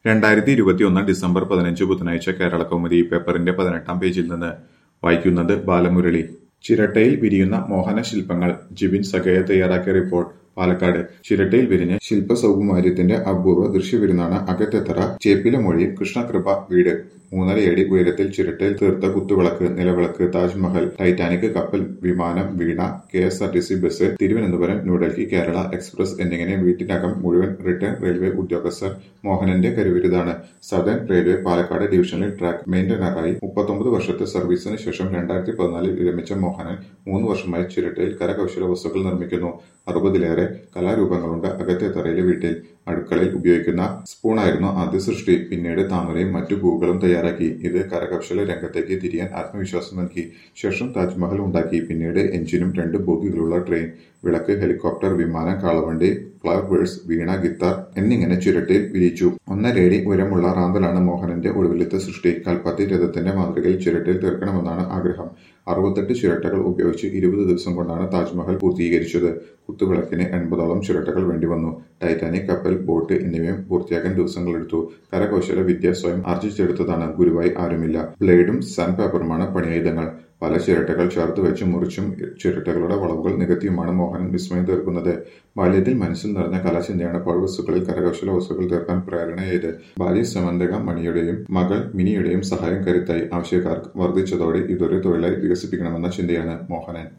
രണ്ടായിരത്തി ഇരുപത്തിയൊന്ന് ഡിസംബർ പതിനഞ്ച് ബുധനാഴ്ച കേരള കൗമുദി പേപ്പറിന്റെ പതിനെട്ടാം പേജിൽ നിന്ന് വായിക്കുന്നത് ബാലമുരളി ചിരട്ടയിൽ വിരിയുന്ന മോഹന ശില്പങ്ങൾ ജിബിൻ സഖയ തയ്യാറാക്കിയ റിപ്പോർട്ട് പാലക്കാട് ചിരട്ടയിൽ വിരിഞ്ഞ ശില്പസൗകുമാര്യത്തിന്റെ അപൂർവ ദൃശ്യവിരുന്നാണ് അകത്തെത്തറ ചേപ്പിലമൊഴി കൃഷ്ണകൃപ വീട് മൂന്നരയടി ഉയരത്തിൽ ചിരട്ടയിൽ തീർത്ത കുത്തുവിളക്ക് നിലവിളക്ക് താജ്മഹൽ ടൈറ്റാനിക് കപ്പൽ വിമാനം വീണ K S R T C bus Thiruvananthapuram New Delhi Kerala express എന്നിങ്ങനെ വീട്ടിനകം മുഴുവൻ റിട്ടേൺ റെയിൽവേ ഉദ്യോഗസ്ഥർ മോഹനന്റെ കരുവിരുതാണ് സദേൺ റെയിൽവേ പാലക്കാട് ഡിവിഷനിൽ ട്രാക്ക് മെയിന്റനറായി മുപ്പത്തൊമ്പത് വർഷത്തെ സർവീസിന് ശേഷം രണ്ടായിരത്തി പതിനാലിൽ വിരമിച്ച മോഹനൻ മൂന്ന് വർഷമായി ചിരട്ടയിൽ കരകൗശല വസ്തുക്കൾ നിർമ്മിക്കുന്നു അറുപതിലേറെ കലാരൂപങ്ങളുണ്ട് അകത്തേത്തറയിലെ വീട്ടിൽ അടുക്കളയിൽ ഉപയോഗിക്കുന്ന സ്പൂണായിരുന്നു ആദ്യ സൃഷ്ടി പിന്നീട് താമരയും മറ്റു പൂക്കളും തയ്യാറാക്കി ഇത് കരകൗശല രംഗത്തേക്ക് തിരിയാൻ ആത്മവിശ്വാസം നൽകി ശേഷം താജ്മഹൽ ഉണ്ടാക്കി പിന്നീട് എഞ്ചിനും രണ്ട് ബോഗികളുള്ള ട്രെയിൻ വിളക്ക് ഹെലികോപ്റ്റർ വിമാനം കാളവണ്ടി ഫ്ലവേഴ്സ് വീണ ഗിത്താർ എന്നിങ്ങനെ ചിരട്ടയിൽ വിരിച്ചു ഒന്നരയടി ഉയരമുള്ള റാന്തലാണ് മോഹനന്റെ ഒടുവിലത്തെ സൃഷ്ടി കൽപ്പത്തി രഥത്തിന്റെ മാതൃകയിൽ ചിരട്ടയിൽ തീർക്കണമെന്നാണ് ആഗ്രഹം അറുപത്തെട്ട് ചിരട്ടകൾ ഉപയോഗിച്ച് ഇരുപത് ദിവസം കൊണ്ടാണ് താജ്മഹൽ പൂർത്തീകരിച്ചത് കുത്തുവിളക്കിന് എൺപതോളം ചിരട്ടകൾ വേണ്ടിവന്നു ടൈറ്റാനിക് കപ്പൽ ബോട്ട് എന്നിവയും പൂർത്തിയാക്കാൻ ദിവസങ്ങളെടുത്തു കരകൗശല വിദ്യ സ്വയം ആർജിച്ചെടുത്തതാണ് ഗുരുവായി ആരുമില്ല ബ്ലേഡും സാൻഡ് പേപ്പറുമാണ് പണിയായുധങ്ങൾ പല ചിരട്ടകൾ ചേർത്ത് വെച്ച് മുറിച്ചും ചിരട്ടകളുടെ വളവുകൾ നികത്തിയുമാണ് മോഹനൻ വിസ്മയം തീർക്കുന്നത് ബാല്യത്തിൽ മനസ്സിൽ നിറഞ്ഞ കലാചിന്തയാണ് പഴവസ്തുക്കളിൽ കരകൗശല വസ്തുക്കൾ തീർക്കാൻ പ്രേരണയായത് ഭാര്യ സമന്തക മണിയുടെയും മകൾ മിനിയുടെയും സഹായം കരുത്തായി ആവശ്യക്കാർ വർദ്ധിച്ചതോടെ ഇതൊരു തൊഴിലായി വികസിപ്പിക്കണമെന്ന ചിന്തയാണ് മോഹനൻ